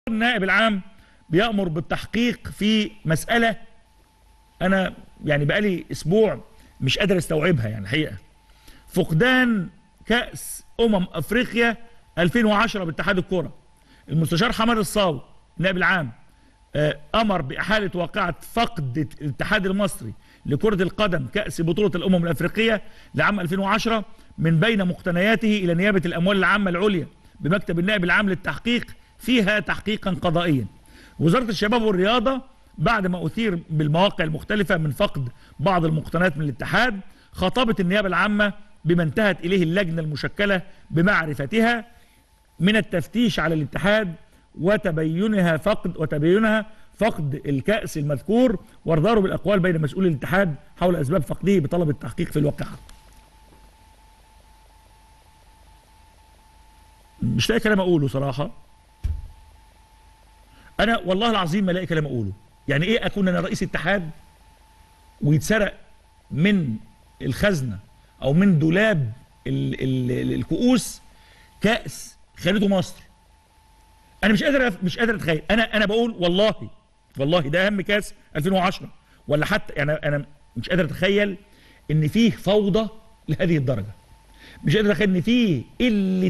النائب العام بيأمر بالتحقيق في مسألة أنا يعني بقالي أسبوع مش قادر استوعبها يعني الحقيقة فقدان كأس أمم أفريقيا 2010 باتحاد الكرة المستشار حمد الصاوي النائب العام آه، أمر بإحالة واقعة فقد الاتحاد المصري لكرة القدم كأس بطولة الأمم الأفريقية لعام 2010 من بين مقتنياته إلى نيابة الأموال العامة العليا بمكتب النائب العام للتحقيق فيها تحقيقا قضائيا وزارة الشباب والرياضة بعد ما أثير بالمواقع المختلفة من فقد بعض المقتنيات من الاتحاد خاطبت النيابة العامة بما انتهت إليه اللجنة المشكلة بمعرفتها من التفتيش على الاتحاد وتبينها فقد وتبينها فقد الكأس المذكور وارداره بالأقوال بين مسؤولي الاتحاد حول أسباب فقده بطلب التحقيق في الواقعة مش لاقي كلام أقوله صراحة أنا والله العظيم ما لاقي كلام أقوله يعني إيه أكون أنا رئيس اتحاد ويتسرق من الخزنة أو من دولاب ال ال الكؤوس كأس خدته مصر انا مش قادر مش قادر اتخيل انا انا بقول والله والله ده اهم كاس 2010 ولا حتى يعني انا مش قادر اتخيل ان فيه فوضى لهذه الدرجه مش قادر اتخيل ان فيه قله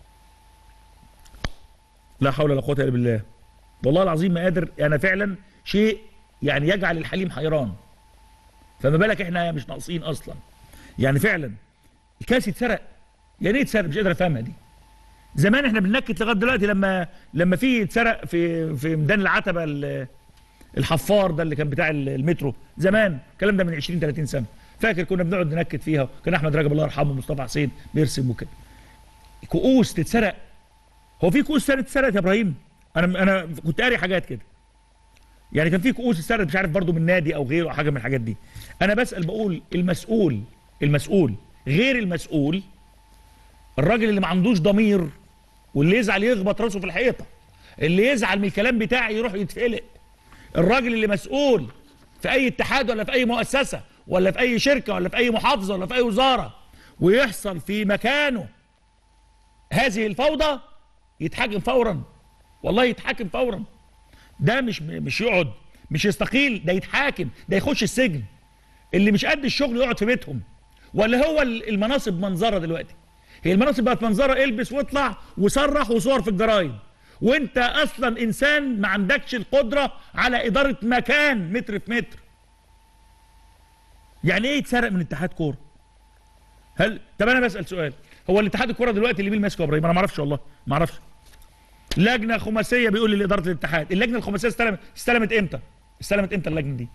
لا حول ولا قوه الا بالله والله العظيم ما قادر انا فعلا شيء يعني يجعل الحليم حيران فما بالك احنا مش ناقصين اصلا يعني فعلا الكاس يتسرق يعني ايه يتسرق مش قادر افهمها دي زمان احنا بننكت لغايه دلوقتي لما لما في اتسرق في في ميدان العتبه ال- الحفار ده اللي كان بتاع ال- المترو زمان الكلام ده من 20 30 سنه فاكر كنا بنقعد ننكت فيها كان احمد رجب الله يرحمه مصطفى حسين بيرسم وكده كؤوس تتسرق هو في كؤوس ثانيه اتسرقت يا ابراهيم انا انا كنت قاري حاجات كده يعني كان في كؤوس اتسرقت مش عارف برضو من نادي او غيره او حاجه من الحاجات دي انا بسال بقول المسؤول المسؤول غير المسؤول الراجل اللي ما عندوش ضمير واللي يزعل يخبط راسه في الحيطه اللي يزعل من الكلام بتاعي يروح يتفلق الراجل اللي مسؤول في اي اتحاد ولا في اي مؤسسه ولا في اي شركه ولا في اي محافظه ولا في اي وزاره ويحصل في مكانه هذه الفوضى يتحاكم فورا والله يتحاكم فورا ده مش مش يقعد مش يستقيل ده يتحاكم ده يخش السجن اللي مش قد الشغل يقعد في بيتهم ولا هو المناصب منظره دلوقتي هي المناصب بقت منظره البس واطلع وصرح وصور في الجرايد وانت اصلا انسان ما عندكش القدره على اداره مكان متر في متر يعني ايه يتسرق من اتحاد كوره هل طب انا بسال سؤال هو الاتحاد الكوره دلوقتي اللي مين ماسكه يا ابراهيم انا ما اعرفش والله ما اعرفش لجنه خماسيه بيقول لي لاداره الاتحاد اللجنه الخماسيه استلمت استلمت امتى استلمت امتى اللجنه دي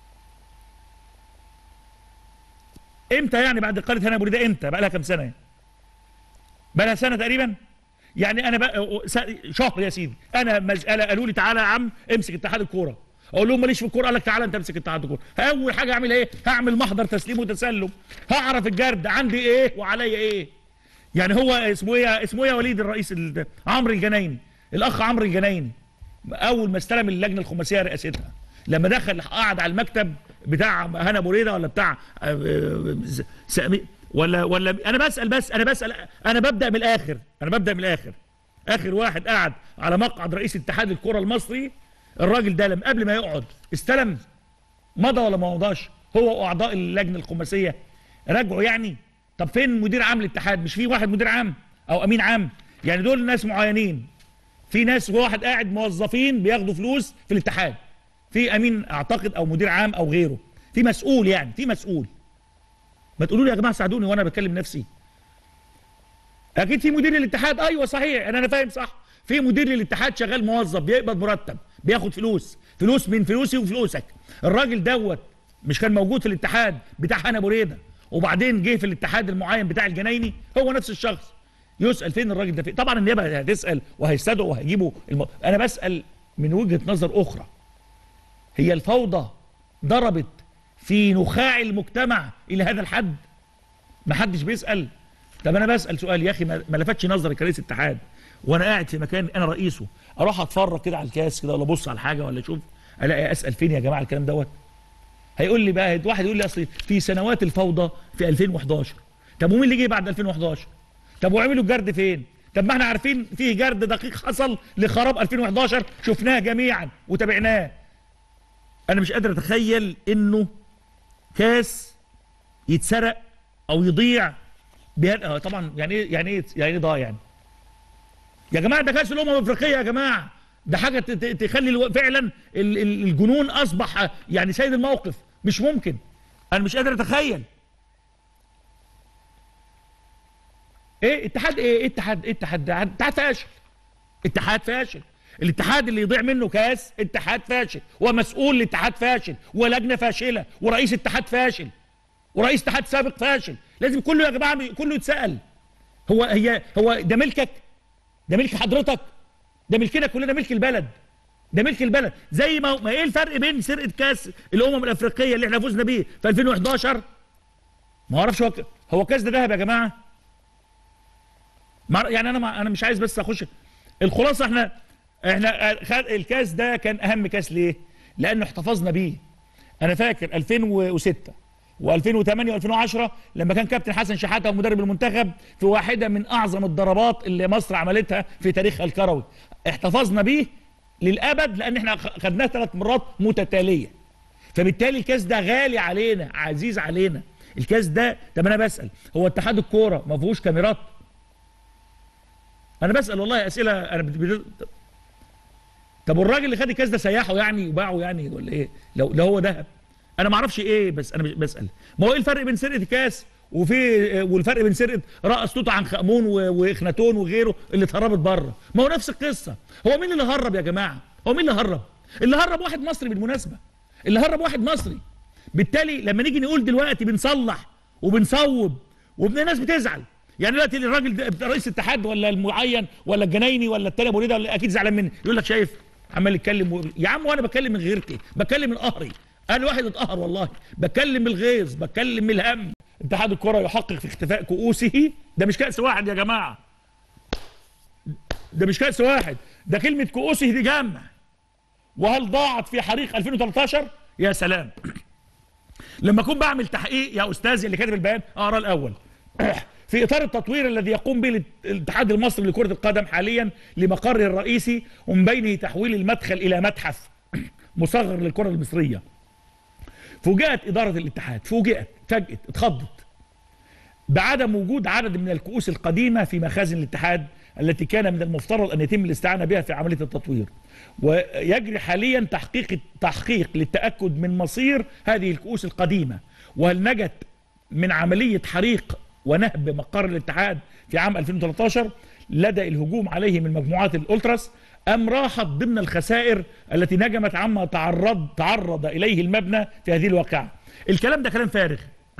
امتى يعني بعد قاله هنا بريده امتى بقى لها كام سنه يعني بقى لها سنه تقريبا يعني انا بقى س- شهر يا سيدي انا مساله قالوا لي تعالى يا عم امسك اتحاد الكوره اقول لهم ماليش في الكوره قال لك تعالى انت امسك اتحاد الكوره اول حاجه اعمل ايه هعمل محضر تسليم وتسلم هعرف الجرد عندي ايه وعليا ايه يعني هو اسمه ايه اسمه ايه يا وليد الرئيس ال- عمرو الجنايني الاخ عمرو الجنايني اول ما استلم اللجنه الخماسيه رئاستها لما دخل قعد على المكتب بتاع هنا بريده ولا بتاع آه، آه، س- سامي ولا ولا انا بسال بس انا بسال انا ببدا من الاخر انا ببدا من الاخر اخر واحد قعد على مقعد رئيس اتحاد الكره المصري الراجل ده لما قبل ما يقعد استلم مضى ولا ما مضاش هو واعضاء اللجنه الخماسيه راجعوا يعني طب فين مدير عام الاتحاد مش في واحد مدير عام او امين عام يعني دول ناس معينين في ناس واحد قاعد موظفين بياخدوا فلوس في الاتحاد في امين اعتقد او مدير عام او غيره في مسؤول يعني في مسؤول ما تقولوا لي يا جماعه ساعدوني وانا بكلم نفسي اكيد في مدير للاتحاد ايوه صحيح انا انا فاهم صح في مدير للاتحاد شغال موظف بيقبض مرتب بياخد فلوس فلوس من فلوسي وفلوسك الراجل دوت مش كان موجود في الاتحاد بتاع هنا بريده وبعدين جه في الاتحاد المعين بتاع الجنايني هو نفس الشخص يسال فين الراجل ده فين طبعا النيابه هتسال وهيستدعوا وهيجيبوا الم... انا بسال من وجهه نظر اخرى هي الفوضى ضربت في نخاع المجتمع الى هذا الحد ما حدش بيسال طب انا بسال سؤال يا اخي ما ما لفتش نظري كرئيس اتحاد وانا قاعد في مكان انا رئيسه اروح اتفرج كده على الكاس كده ولا ابص على حاجه ولا اشوف الاقي اسال فين يا جماعه الكلام دوت هيقول لي بقى واحد يقول لي اصل في سنوات الفوضى في 2011 طب ومين اللي جه بعد 2011 طب وعملوا الجرد فين طب ما احنا عارفين فيه جرد دقيق حصل لخراب 2011 شفناه جميعا وتابعناه انا مش قادر اتخيل انه كاس يتسرق او يضيع بهذا آه طبعا يعني ايه يعني ايه يعني ايه ضاع يعني يا جماعه ده كاس الامم الافريقيه يا جماعه ده حاجه ت- ت- تخلي الو- فعلا ال- ال- الجنون اصبح يعني سيد الموقف مش ممكن انا مش قادر اتخيل ايه اتحاد ايه ايه اتحاد ايه اتحاد ده اتحاد فاشل اتحاد فاشل الاتحاد اللي يضيع منه كاس اتحاد فاشل ومسؤول الاتحاد فاشل ولجنه فاشله ورئيس اتحاد فاشل ورئيس اتحاد سابق فاشل لازم كله يا جماعه كله يتسال هو هي هو ده ملكك ده ملك حضرتك ده ملكنا كلنا ملك البلد ده ملك البلد زي ما ما ايه الفرق بين سرقه كاس الامم الافريقيه اللي احنا فزنا بيه في 2011 ما اعرفش هو ك- هو كاس ده ذهب يا جماعه ما يعني انا ما انا مش عايز بس اخش الخلاصه احنا احنا خد الكاس ده كان اهم كاس ليه؟ لانه احتفظنا بيه انا فاكر 2006 و2008 و2010 لما كان كابتن حسن شحاته مدرب المنتخب في واحده من اعظم الضربات اللي مصر عملتها في تاريخها الكروي احتفظنا بيه للابد لان احنا خ- خدناه ثلاث مرات متتاليه فبالتالي الكاس ده غالي علينا عزيز علينا الكاس ده طب انا بسال هو اتحاد الكوره ما فيهوش كاميرات انا بسال والله اسئله انا بت- بت- طب والراجل اللي خد الكاس ده سيحه يعني وباعه يعني ولا ايه لو لو هو ذهب انا ما اعرفش ايه بس انا بسال ما هو ايه الفرق بين سرقه كاس وفي والفرق بين سرقه رأس توت عنخ امون و- واخناتون وغيره اللي اتهربت بره ما هو نفس القصه هو مين اللي هرب يا جماعه هو مين اللي هرب اللي هرب واحد مصري بالمناسبه اللي هرب واحد مصري بالتالي لما نيجي نقول دلوقتي بنصلح وبنصوب والناس بتزعل يعني دلوقتي الراجل ده رئيس الاتحاد ولا المعين ولا الجنايني ولا التاني ابو ريده ولا اكيد زعلان مني يقول لك شايف عمال يتكلم و... يا عم وانا بتكلم من غيرتي بتكلم من قهري انا واحد اتقهر والله بتكلم بالغيظ بتكلم من الهم اتحاد الكره يحقق في اختفاء كؤوسه ده مش كاس واحد يا جماعه ده مش كاس واحد ده كلمه كؤوسه دي جمع وهل ضاعت في حريق 2013 يا سلام لما اكون بعمل تحقيق يا استاذي اللي كاتب البيان اقرا الاول في اطار التطوير الذي يقوم به الاتحاد المصري لكره القدم حاليا لمقره الرئيسي ومن بينه تحويل المدخل الى متحف مصغر للكره المصريه فوجئت اداره الاتحاد فوجئت فجأت اتخضت بعدم وجود عدد من الكؤوس القديمه في مخازن الاتحاد التي كان من المفترض ان يتم الاستعانه بها في عمليه التطوير ويجري حاليا تحقيق تحقيق للتاكد من مصير هذه الكؤوس القديمه وهل نجت من عمليه حريق ونهب مقر الاتحاد في عام 2013 لدى الهجوم عليه من مجموعات الالتراس ام راحت ضمن الخسائر التي نجمت عما تعرض تعرض اليه المبنى في هذه الواقعه الكلام ده كلام فارغ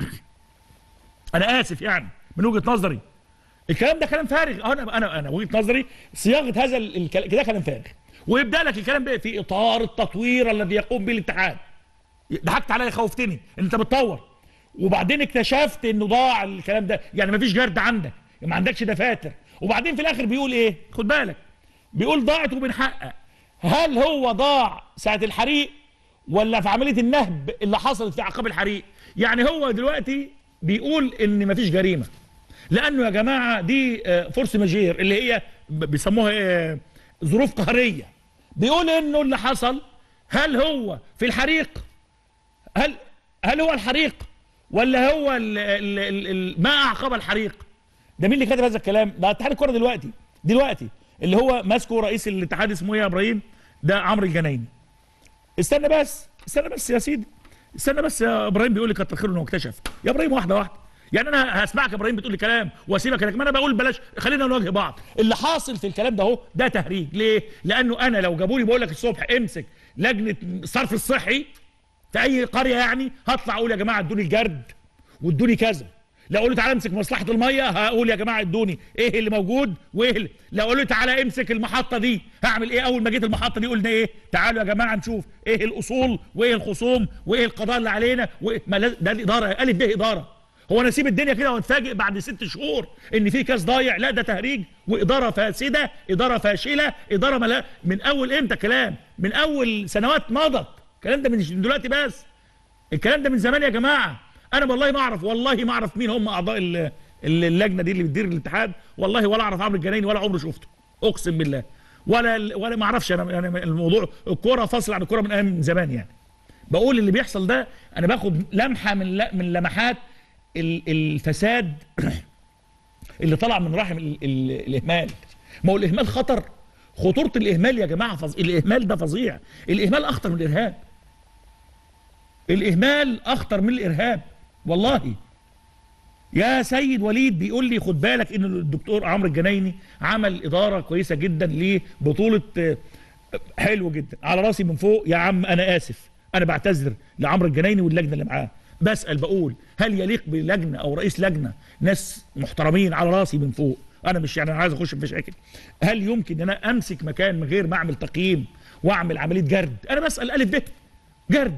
انا اسف يعني من وجهه نظري الكلام ده كلام فارغ انا انا انا وجهه نظري صياغه هذا الكلام ده كلام فارغ ويبدا لك الكلام بقى في اطار التطوير الذي يقوم به الاتحاد ضحكت عليا خوفتني ان انت بتطور وبعدين اكتشفت انه ضاع الكلام ده يعني مفيش جرد عندك ما عندكش دفاتر وبعدين في الاخر بيقول ايه خد بالك بيقول ضاعت وبنحقق هل هو ضاع ساعه الحريق ولا في عمليه النهب اللي حصلت في اعقاب الحريق يعني هو دلوقتي بيقول ان مفيش جريمه لانه يا جماعه دي آه، فورس ماجير اللي هي ب- بيسموها آه، ظروف قهريه بيقول انه اللي حصل هل هو في الحريق هل هل هو الحريق ولا هو ال ال ال ال ما اعقب الحريق ده مين اللي كاتب هذا الكلام ده اتحاد الكره دلوقتي دلوقتي اللي هو ماسكه رئيس الاتحاد اسمه ايه يا ابراهيم ده عمرو الجنايني استنى بس استنى بس يا سيدي استنى بس يا ابراهيم بيقول لي كتر خيره انه اكتشف يا ابراهيم واحده واحده يعني انا هسمعك يا ابراهيم بتقول لي كلام واسيبك لكن انا بقول بلاش خلينا نواجه بعض اللي حاصل في الكلام ده اهو ده تهريج ليه لانه انا لو جابوا لي بقول لك الصبح امسك لجنه الصرف الصحي في اي قريه يعني هطلع اقول يا جماعه ادوني الجرد وادوني كذا لو اقول له تعالى امسك مصلحه الميه هقول يا جماعه ادوني ايه اللي موجود وايه اللي لو اقول له تعالى امسك المحطه دي هعمل ايه اول ما جيت المحطه دي قلنا ايه تعالوا يا جماعه نشوف ايه الاصول وايه الخصوم وايه القضاء اللي علينا وإيه ما لاز- ده الاداره الف به اداره هو انا اسيب الدنيا كده واتفاجئ بعد ست شهور ان في كاس ضايع لا ده تهريج واداره فاسده اداره فاشله اداره ملا من اول امتى كلام من اول سنوات مضت الكلام ده من دلوقتي بس الكلام ده من زمان يا جماعه انا والله ما اعرف والله ما اعرف مين هم اعضاء ال- ال- اللجنه دي اللي بتدير الاتحاد والله ولا اعرف عمرو الجنايني ولا عمري شفته اقسم بالله ولا ولا ما اعرفش انا يعني الموضوع الكوره فاصل عن الكوره من ايام زمان يعني بقول اللي بيحصل ده انا باخد لمحه من ل- من لمحات ال- الفساد اللي طلع من رحم ال ال الاهمال ما هو الاهمال خطر خطوره الاهمال يا جماعه فظ... الاهمال ده فظيع الاهمال اخطر من الارهاب الاهمال اخطر من الارهاب والله يا سيد وليد بيقول لي خد بالك ان الدكتور عمرو الجنايني عمل اداره كويسه جدا لبطوله آه، حلو جدا على راسي من فوق يا عم انا اسف انا بعتذر لعمرو الجنايني واللجنه اللي معاه بسال بقول هل يليق بلجنه او رئيس لجنه ناس محترمين على راسي من فوق انا مش يعني عايز اخش في مشاكل هل يمكن ان انا امسك مكان من غير ما اعمل تقييم واعمل عمليه جرد انا بسال الف ب جرد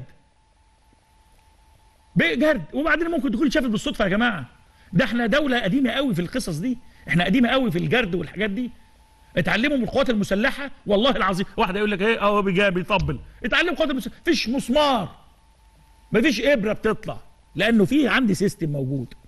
بجرد وبعدين ممكن تكون شافت بالصدفه يا جماعه ده احنا دوله قديمه قوي في القصص دي احنا قديمه قوي في الجرد والحاجات دي اتعلموا من القوات المسلحه والله العظيم واحد يقول لك ايه اه بيجا بيطبل اتعلموا القوات المسلحه مفيش مسمار مفيش ابره بتطلع لانه في عندي سيستم موجود